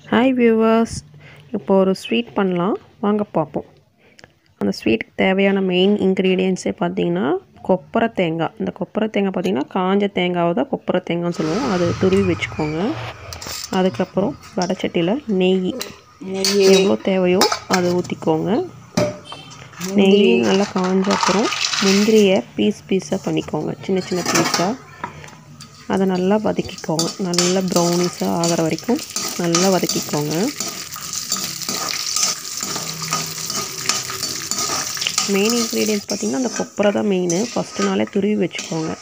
hi viewers இப்போ ஒரு sweet பண்ணலாம் வாங்க பார்ப்போம் அந்த ஸ்வீட்டுக்கு தேவையான மெயின் இன்க்ரீடியன்ஸே பார்த்தீங்கன்னா கொப்பரை தேங்காய் இந்த கொப்பரை தேங்காய் பார்த்தீங்கன்னா காஞ்ச தேங்காவை தான் கொப்பரை தேங்காய்னு சொல்லுவோம் அது துருவி வச்சுக்கோங்க அதுக்கப்புறம் வடைச்சட்டியில் நெய் எவ்வளோ தேவையோ அதை ஊற்றிக்கோங்க நெய் நல்லா காஞ்ச அப்புறம் முந்திரியை பீஸ் பீஸாக பண்ணிக்கோங்க சின்ன சின்ன பீஸாக அதை நல்லா வதக்கிக்கோங்க நல்லா ப்ரௌனிஸாக ஆகிற வரைக்கும் நல்லா வதக்கிக்கோங்க மெயின் இன்க்ரீடியன்ஸ் பார்த்திங்கன்னா அந்த கொப்பரை தான் மெயின் ஃபஸ்ட்டு நாளே துருவி வச்சுக்கோங்க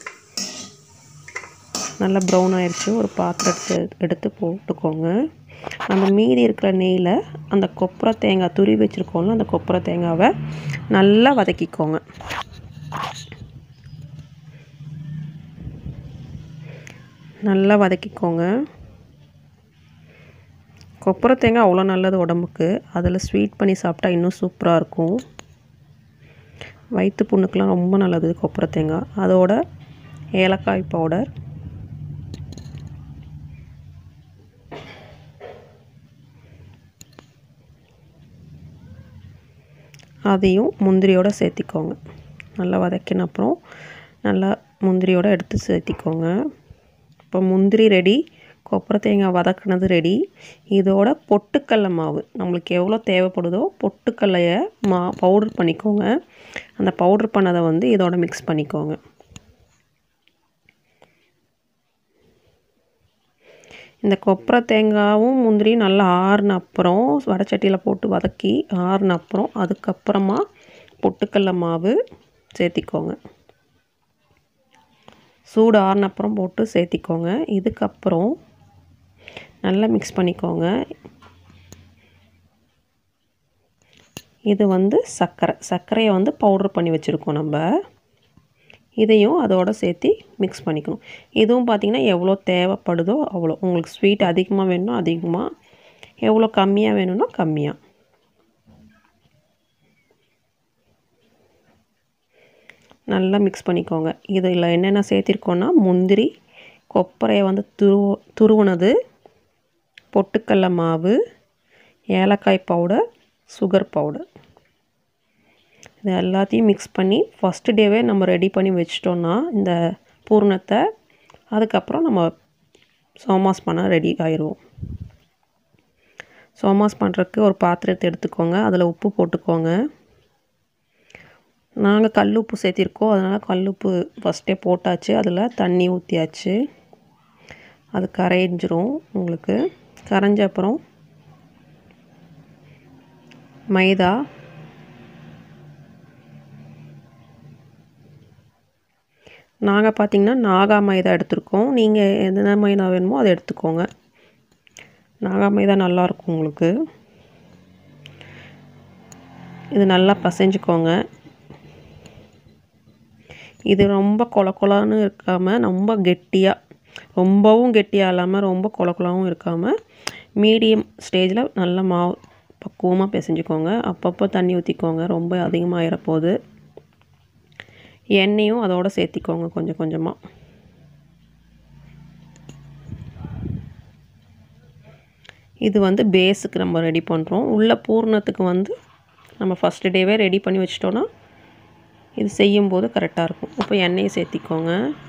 நல்லா ப்ரௌன் ஆயிடுச்சு ஒரு பாத்திரத்தை எடுத்து போட்டுக்கோங்க அந்த மீதி இருக்கிற நெய்யில் அந்த கொப்பரை தேங்காய் துருவி வச்சுருக்கோம்ல அந்த கொப்பரை தேங்காவை நல்லா வதக்கிக்கோங்க நல்லா வதக்கிக்கோங்க கொப்பரை தேங்காய் அவ்வளோ நல்லது உடம்புக்கு அதில் ஸ்வீட் பண்ணி சாப்பிட்டா இன்னும் சூப்பராக இருக்கும் வயிற்று புண்ணுக்கெலாம் ரொம்ப நல்லது கொப்பரை தேங்காய் அதோட ஏலக்காய் பவுடர் அதையும் முந்திரியோடு சேர்த்திக்கோங்க நல்லா வதக்கின அப்புறம் நல்லா முந்திரியோடு எடுத்து சேர்த்திக்கோங்க இப்போ முந்திரி ரெடி கொப்பரை தேங்காய் வதக்குனது ரெடி இதோட பொட்டுக்கடல மாவு நம்மளுக்கு எவ்வளோ தேவைப்படுதோ பொட்டுக்கல்லையை மா பவுடர் பண்ணிக்கோங்க அந்த பவுடர் பண்ணதை வந்து இதோட மிக்ஸ் பண்ணிக்கோங்க இந்த கொப்பரை தேங்காயும் முந்திரியும் நல்லா ஆறுன அப்புறம் வடைச்சட்டியில் போட்டு வதக்கி ஆறுன அப்புறம் அதுக்கப்புறமா பொட்டுக்கடல மாவு சேர்த்திக்கோங்க சூடு ஆறுன அப்புறம் போட்டு சேர்த்திக்கோங்க இதுக்கப்புறம் நல்லா மிக்ஸ் பண்ணிக்கோங்க இது வந்து சர்க்கரை சர்க்கரையை வந்து பவுட்ரு பண்ணி வச்சுருக்கோம் நம்ம இதையும் அதோடு சேர்த்து மிக்ஸ் பண்ணிக்கணும் இதுவும் பார்த்திங்கன்னா எவ்வளோ தேவைப்படுதோ அவ்வளோ உங்களுக்கு ஸ்வீட் அதிகமாக வேணும்னா அதிகமாக எவ்வளோ கம்மியாக வேணும்னா கம்மியாக நல்லா மிக்ஸ் பண்ணிக்கோங்க இதில் என்னென்ன சேர்த்திருக்கோன்னா முந்திரி கொப்பரையை வந்து துரு துருவுனது பொட்டுக்கடல மாவு ஏலக்காய் பவுடர் சுகர் பவுடர் இது எல்லாத்தையும் மிக்ஸ் பண்ணி ஃபஸ்ட்டு டேவே நம்ம ரெடி பண்ணி வச்சிட்டோன்னா இந்த பூர்ணத்தை அதுக்கப்புறம் நம்ம சோமாஸ் பண்ண ரெடி ஆயிடுவோம் சோமாஸ் பண்ணுறதுக்கு ஒரு பாத்திரத்தை எடுத்துக்கோங்க அதில் உப்பு போட்டுக்கோங்க நாங்கள் கல் உப்பு சேர்த்திருக்கோம் அதனால் கல் உப்பு ஃபஸ்ட்டே போட்டாச்சு அதில் தண்ணி ஊற்றியாச்சு அது கரைஞ்சிரும் உங்களுக்கு கரைஞ்ச அப்புறம் மைதா நாங்கள் பார்த்திங்கன்னா நாகா மைதா எடுத்திருக்கோம் நீங்கள் எந்த மைதா வேணுமோ அதை எடுத்துக்கோங்க நாகா மைதா நல்லாயிருக்கும் உங்களுக்கு இது நல்லா பசைஞ்சுக்கோங்க இது ரொம்ப கொல கொலான்னு இருக்காமல் ரொம்ப கெட்டியாக ரொம்பவும் கெட்டியாக இல்லாமல் ரொம்ப கொல கொலாவும் இருக்காமல் மீடியம் ஸ்டேஜில் நல்ல மாவு பக்குவமாக பிசைஞ்சுக்கோங்க அப்பப்போ தண்ணி ஊற்றிக்கோங்க ரொம்ப அதிகமாக போகுது எண்ணெயும் அதோடு சேர்த்திக்கோங்க கொஞ்சம் கொஞ்சமாக இது வந்து பேஸுக்கு நம்ம ரெடி பண்ணுறோம் உள்ள பூர்ணத்துக்கு வந்து நம்ம ஃபஸ்ட்டு டேவே ரெடி பண்ணி வச்சிட்டோன்னா இது செய்யும்போது கரெக்டாக இருக்கும் இப்போ எண்ணெயை சேர்த்திக்கோங்க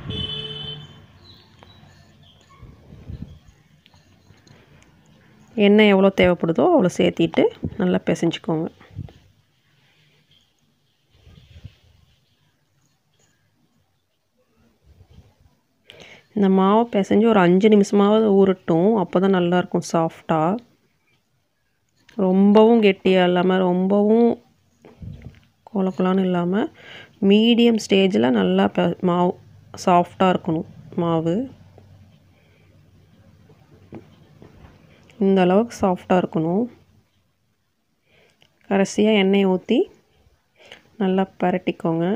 எண்ணெய் எவ்வளோ தேவைப்படுதோ அவ்வளோ சேர்த்திட்டு நல்லா பிசைஞ்சிக்கோங்க இந்த மாவை பிசைஞ்சு ஒரு அஞ்சு நிமிஷமாவது ஊறட்டும் அப்போ தான் நல்லாயிருக்கும் சாஃப்டாக ரொம்பவும் கெட்டியாக இல்லாமல் ரொம்பவும் கொல கொலான்னு இல்லாமல் மீடியம் ஸ்டேஜில் நல்லா ப மாவு சாஃப்டாக இருக்கணும் மாவு இந்த அளவுக்கு சாஃப்டாக இருக்கணும் கடைசியாக எண்ணெயை ஊற்றி நல்லா பரட்டிக்கோங்க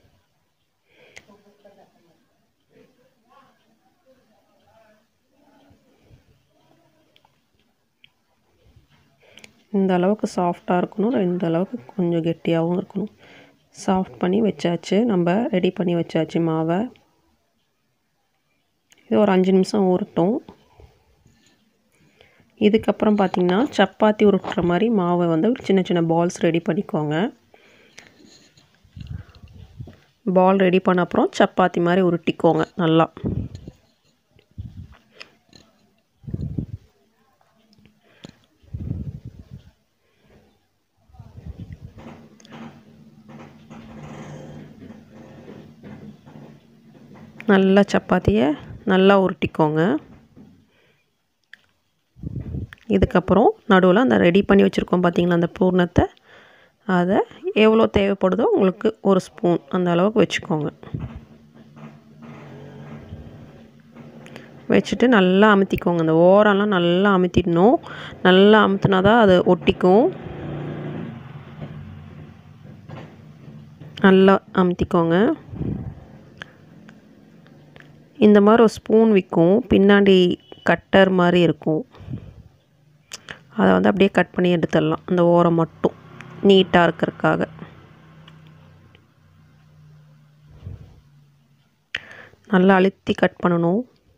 இந்த அளவுக்கு சாஃப்டாக இருக்கணும் இந்த அளவுக்கு கொஞ்சம் கெட்டியாகவும் இருக்கணும் சாஃப்ட் பண்ணி வச்சாச்சு நம்ம ரெடி பண்ணி வச்சாச்சு மாவை இது ஒரு அஞ்சு நிமிஷம் ஊறட்டும் இதுக்கப்புறம் பார்த்திங்கன்னா சப்பாத்தி உருட்டுற மாதிரி மாவை வந்து சின்ன சின்ன பால்ஸ் ரெடி பண்ணிக்கோங்க பால் ரெடி பண்ண அப்புறம் சப்பாத்தி மாதிரி உருட்டிக்கோங்க நல்லா நல்லா சப்பாத்தியை நல்லா உருட்டிக்கோங்க இதுக்கப்புறம் நடுவில் அந்த ரெடி பண்ணி வச்சுருக்கோம் பார்த்தீங்களா அந்த பூர்ணத்தை அதை எவ்வளோ தேவைப்படுதோ உங்களுக்கு ஒரு ஸ்பூன் அந்த அளவுக்கு வச்சுக்கோங்க வச்சுட்டு நல்லா அமுத்திக்கோங்க அந்த ஓரம்லாம் நல்லா அமுத்திடணும் நல்லா அமுத்தினா தான் அது ஒட்டிக்கும் நல்லா அமுத்திக்கோங்க இந்த மாதிரி ஒரு ஸ்பூன் விற்கும் பின்னாடி கட்டர் மாதிரி இருக்கும் அதை வந்து அப்படியே கட் பண்ணி எடுத்துடலாம் அந்த ஓரம் மட்டும் நீட்டாக இருக்கிறதுக்காக நல்லா அழுத்தி கட் பண்ணணும்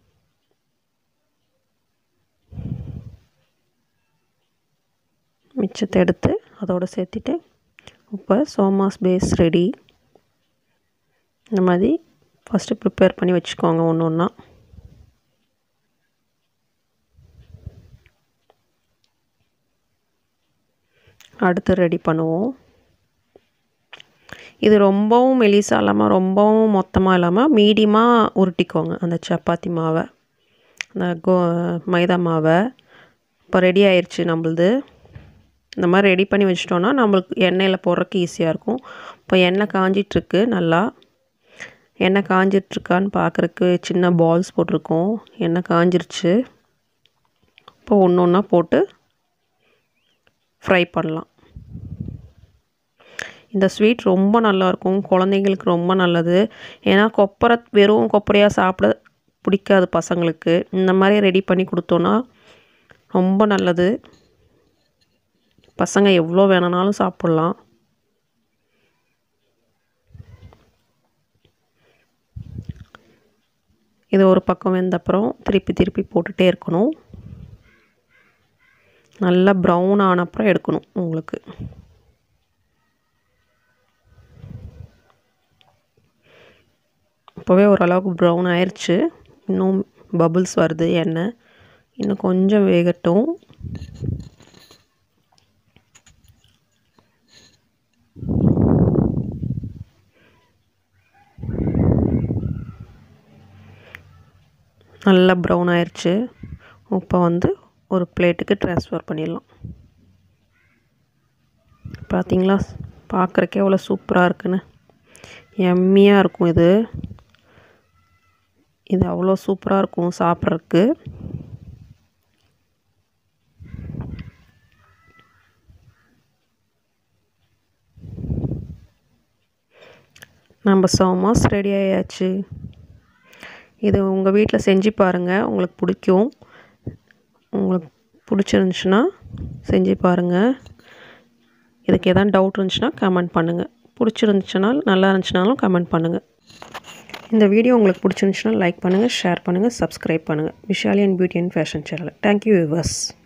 மிச்சத்தை எடுத்து அதோடு சேர்த்துட்டு இப்போ சோமாஸ் பேஸ் ரெடி இந்த மாதிரி ஃபஸ்ட்டு ப்ரிப்பேர் பண்ணி வச்சுக்கோங்க ஒன்று ஒன்றா அடுத்து ரெடி பண்ணுவோம் இது ரொம்பவும் மெலிசாக இல்லாமல் ரொம்பவும் மொத்தமாக இல்லாமல் மீடியமாக உருட்டிக்கோங்க அந்த சப்பாத்தி மாவை அந்த கோ மைதா மாவை இப்போ ரெடி ஆயிடுச்சு நம்மளுது இந்த மாதிரி ரெடி பண்ணி வச்சிட்டோன்னா நம்மளுக்கு எண்ணெயில் போடுறதுக்கு ஈஸியாக இருக்கும் இப்போ எண்ணெய் காஞ்சிட்ருக்கு நல்லா எண்ணெய் காஞ்சிட்ருக்கான்னு பார்க்குறக்கு சின்ன பால்ஸ் போட்டிருக்கோம் எண்ணெய் காஞ்சிருச்சு இப்போ ஒன்று ஒன்றா போட்டு ஃப்ரை பண்ணலாம் இந்த ஸ்வீட் ரொம்ப நல்லாயிருக்கும் குழந்தைங்களுக்கு ரொம்ப நல்லது ஏன்னா கொப்பரை வெறும் கொப்பரையாக சாப்பிட பிடிக்காது பசங்களுக்கு இந்த மாதிரி ரெடி பண்ணி கொடுத்தோன்னா ரொம்ப நல்லது பசங்க எவ்வளோ வேணுனாலும் சாப்பிட்லாம் இது ஒரு பக்கம் வெந்தப்புறம் திருப்பி திருப்பி போட்டுகிட்டே இருக்கணும் நல்லா ப்ரௌன் ஆன அப்புறம் எடுக்கணும் உங்களுக்கு இப்போவே ஓரளவுக்கு ப்ரௌன் ஆயிடுச்சு இன்னும் பபுள்ஸ் வருது எண்ணெய் இன்னும் கொஞ்சம் வேகட்டும் நல்லா ப்ரௌன் ஆயிடுச்சு இப்போ வந்து ஒரு பிளேட்டுக்கு ட்ரான்ஸ்ஃபர் பண்ணிடலாம் பார்த்தீங்களா பார்க்குறக்கே எவ்வளோ சூப்பராக இருக்குன்னு எம்மியாக இருக்கும் இது இது அவ்வளோ சூப்பராக இருக்கும் சாப்பிட்றதுக்கு நம்ம சோமாஸ் ரெடி ஆயாச்சு இது உங்கள் வீட்டில் செஞ்சு பாருங்கள் உங்களுக்கு பிடிக்கும் உங்களுக்கு பிடிச்சிருந்துச்சுன்னா செஞ்சு பாருங்கள் இதுக்கு எதாவது டவுட் இருந்துச்சுன்னா கமெண்ட் பண்ணுங்கள் பிடிச்சிருந்துச்சுன்னா நல்லா இருந்துச்சுனாலும் கமெண்ட் பண்ணுங்கள் இந்த வீடியோ உங்களுக்கு பிடிச்சிருந்துச்சுன்னா லைக் பண்ணுங்கள் ஷேர் பண்ணுங்கள் சப்ஸ்கிரைப் பண்ணுங்கள் Vishali and beauty and fashion channel thank you viewers